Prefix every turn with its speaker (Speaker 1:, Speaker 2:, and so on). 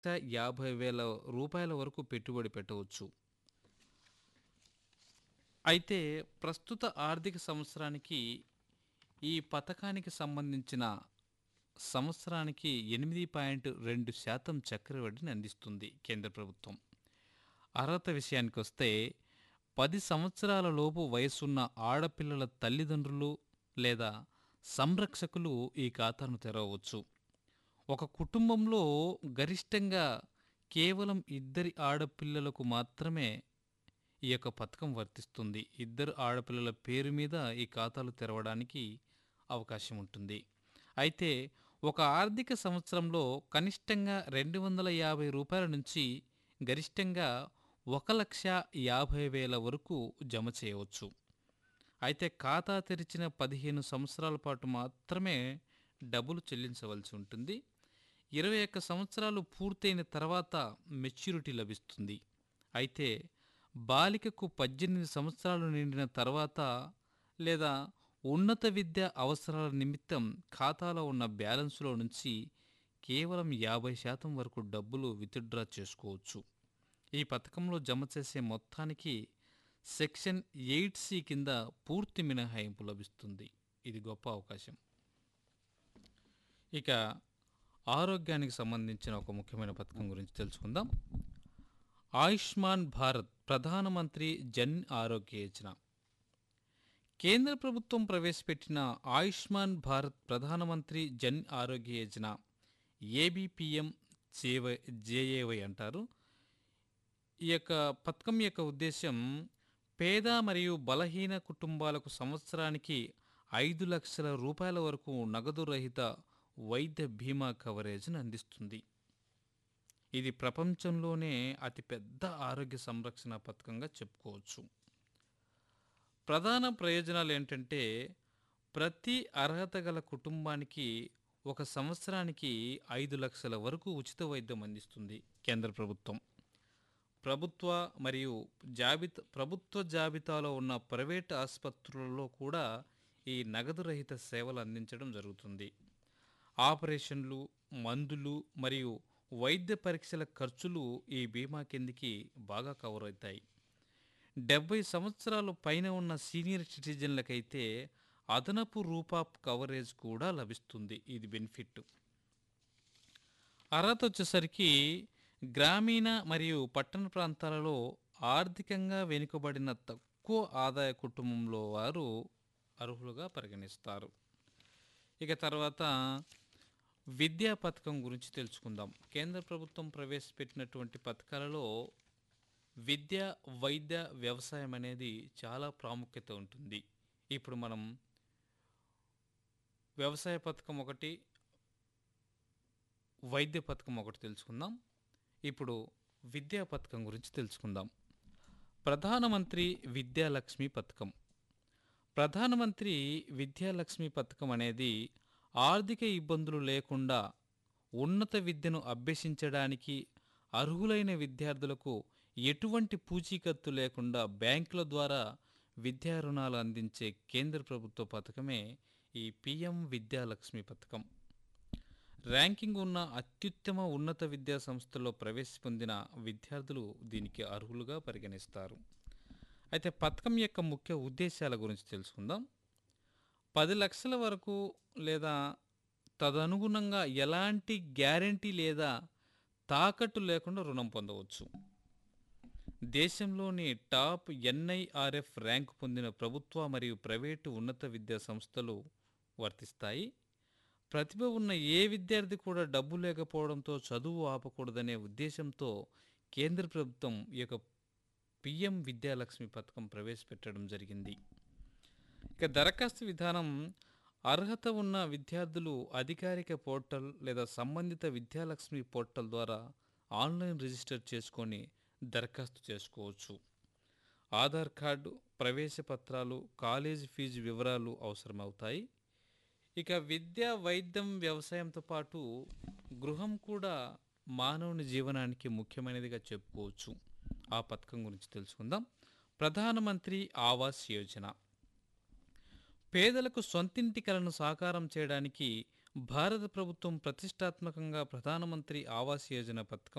Speaker 1: యాభై వేల రూపాయల వరకు పెట్టుబడి పెట్టవచ్చు అయితే ప్రస్తుత ఆర్థిక సంవత్సరానికి ఈ పథకానికి సంబంధించిన సంవత్సరానికి ఎనిమిది పాయింట్ రెండు శాతం చక్రవడ్డీని అందిస్తుంది కేంద్ర ప్రభుత్వం అర్హత విషయానికి వస్తే పది సంవత్సరాల లోపు వయసున్న ఆడపిల్లల తల్లిదండ్రులు లేదా సంరక్షకులు ఈ ఖాతాను తెరవవచ్చు ఒక కుటుంబంలో గరిష్టంగా కేవలం ఇద్దరి ఆడపిల్లలకు మాత్రమే ఈ యొక్క పథకం వర్తిస్తుంది ఇద్దరు ఆడపిల్లల పేరు మీద ఈ ఖాతాలు తెరవడానికి అవకాశం ఉంటుంది అయితే ఒక ఆర్థిక సంవత్సరంలో కనిష్టంగా రెండు వందల యాభై రూపాయల నుంచి గరిష్టంగా ఒక లక్ష యాభై వేల వరకు జమ చేయవచ్చు అయితే ఖాతా తెరిచిన పదిహేను సంవత్సరాల పాటు మాత్రమే డబ్బులు చెల్లించవలసి ఉంటుంది ఇరవై ఒక్క సంవత్సరాలు పూర్తయిన తర్వాత మెచ్యూరిటీ లభిస్తుంది అయితే బాలికకు పద్దెనిమిది సంవత్సరాలు నిండిన తర్వాత లేదా ఉన్నత విద్య అవసరాల నిమిత్తం ఖాతాలో ఉన్న బ్యాలెన్స్లో నుంచి కేవలం యాభై శాతం వరకు డబ్బులు విత్డ్రా చేసుకోవచ్చు ఈ పథకంలో జమ చేసే మొత్తానికి సెక్షన్ ఎయిట్ సి కింద పూర్తి మినహాయింపు లభిస్తుంది ఇది గొప్ప అవకాశం ఇక ఆరోగ్యానికి సంబంధించిన ఒక ముఖ్యమైన పథకం గురించి తెలుసుకుందాం ఆయుష్మాన్ భారత్ ప్రధానమంత్రి జన్ ఆరోగ్య యోజన కేంద్ర ప్రభుత్వం ప్రవేశపెట్టిన ఆయుష్మాన్ భారత్ ప్రధానమంత్రి జన్ ఆరోగ్య యోజన ఏబిపిఎం జేవై జేఏవై అంటారు ఈ యొక్క పథకం యొక్క ఉద్దేశం పేద మరియు బలహీన కుటుంబాలకు సంవత్సరానికి ఐదు లక్షల రూపాయల వరకు నగదు రహిత వైద్య బీమా కవరేజ్ను అందిస్తుంది ఇది ప్రపంచంలోనే అతిపెద్ద ఆరోగ్య సంరక్షణ పథకంగా చెప్పుకోవచ్చు ప్రధాన ప్రయోజనాలు ఏంటంటే ప్రతి అర్హత గల కుటుంబానికి ఒక సంవత్సరానికి ఐదు లక్షల వరకు ఉచిత వైద్యం అందిస్తుంది కేంద్ర ప్రభుత్వం ప్రభుత్వ మరియు జాబితా ప్రభుత్వ జాబితాలో ఉన్న ప్రైవేట్ ఆసుపత్రులలో కూడా ఈ నగదు రహిత సేవలు అందించడం జరుగుతుంది ఆపరేషన్లు మందులు మరియు వైద్య పరీక్షల ఖర్చులు ఈ బీమా కిందికి బాగా కవర్ అవుతాయి డెబ్బై సంవత్సరాలు పైన ఉన్న సీనియర్ సిటిజన్లకైతే అదనపు రూపాప్ కవరేజ్ కూడా లభిస్తుంది ఇది బెనిఫిట్ అర్హత వచ్చేసరికి గ్రామీణ మరియు పట్టణ ప్రాంతాలలో ఆర్థికంగా వెనుకబడిన తక్కువ ఆదాయ కుటుంబంలో వారు అర్హులుగా పరిగణిస్తారు ఇక తర్వాత విద్యా పథకం గురించి తెలుసుకుందాం కేంద్ర ప్రభుత్వం ప్రవేశపెట్టినటువంటి పథకాలలో విద్య వైద్య వ్యవసాయం అనేది చాలా ప్రాముఖ్యత ఉంటుంది ఇప్పుడు మనం వ్యవసాయ పథకం ఒకటి వైద్య పథకం ఒకటి తెలుసుకుందాం ఇప్పుడు విద్యా పథకం గురించి తెలుసుకుందాం ప్రధానమంత్రి విద్యాలక్ష్మి పథకం ప్రధానమంత్రి విద్యాలక్ష్మి పథకం అనేది ఆర్థిక ఇబ్బందులు లేకుండా ఉన్నత విద్యను అభ్యసించడానికి అర్హులైన విద్యార్థులకు ఎటువంటి పూచీకత్తు లేకుండా బ్యాంకుల ద్వారా విద్యా రుణాలు అందించే కేంద్ర ప్రభుత్వ పథకమే ఈ పిఎం విద్యాలక్ష్మి పథకం ర్యాంకింగ్ ఉన్న అత్యుత్తమ ఉన్నత విద్యా సంస్థల్లో ప్రవేశ పొందిన విద్యార్థులు దీనికి అర్హులుగా పరిగణిస్తారు అయితే పథకం యొక్క ముఖ్య ఉద్దేశాల గురించి తెలుసుకుందాం పది లక్షల వరకు లేదా తదనుగుణంగా ఎలాంటి గ్యారంటీ లేదా తాకట్టు లేకుండా రుణం పొందవచ్చు దేశంలోని టాప్ ఎన్ఐఆర్ఎఫ్ ర్యాంకు పొందిన ప్రభుత్వ మరియు ప్రైవేటు ఉన్నత విద్యా సంస్థలు వర్తిస్తాయి ప్రతిభ ఉన్న ఏ విద్యార్థి కూడా డబ్బు లేకపోవడంతో చదువు ఆపకూడదనే ఉద్దేశంతో కేంద్ర ప్రభుత్వం ఈ యొక్క పిఎం విద్యాలక్ష్మి పథకం ప్రవేశపెట్టడం జరిగింది ఇక దరఖాస్తు విధానం అర్హత ఉన్న విద్యార్థులు అధికారిక పోర్టల్ లేదా సంబంధిత విద్యాలక్ష్మి పోర్టల్ ద్వారా ఆన్లైన్ రిజిస్టర్ చేసుకొని దరఖాస్తు చేసుకోవచ్చు ఆధార్ కార్డు ప్రవేశ పత్రాలు కాలేజీ ఫీజు వివరాలు అవసరమవుతాయి ఇక విద్య వైద్యం వ్యవసాయంతో పాటు గృహం కూడా మానవుని జీవనానికి ముఖ్యమైనదిగా చెప్పుకోవచ్చు ఆ పథకం గురించి తెలుసుకుందాం ప్రధానమంత్రి ఆవాస్ యోజన పేదలకు సొంతింటి కలను సాకారం చేయడానికి భారత ప్రభుత్వం ప్రతిష్టాత్మకంగా ప్రధానమంత్రి ఆవాస్ యోజన పథకం